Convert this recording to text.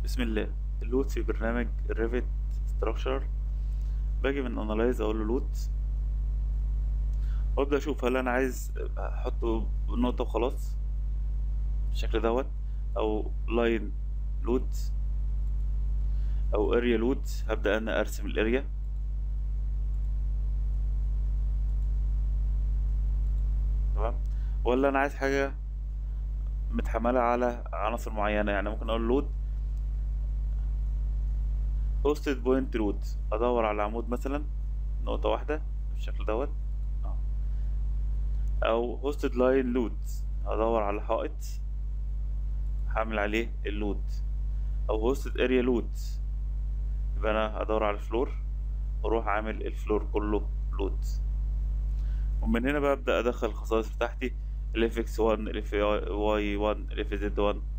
بسم الله اللوت في برنامج الريفت ستراكشر باجي من انالايز اقول له لوت وابدا اشوف هل انا عايز احطه نقطه وخلاص بالشكل دوت او لاين لوت او اريا لوت هبدا انا ارسم الاريا تمام ولا انا عايز حاجه متحمله على عناصر معينه يعني ممكن اقول لود هوستد بوينت روت ادور على عمود مثلا نقطة واحدة بالشكل دوت اه. او هوستد لاين لود ادور على حائط هعمل عليه اللود او هوستد اريا لود يبقى انا ادور على الفلور واروح عامل الفلور كله لود ومن هنا بقى ابدا ادخل الخصائص بتاعتي الاف اكس 1 الاف واي 1 الاف زد 1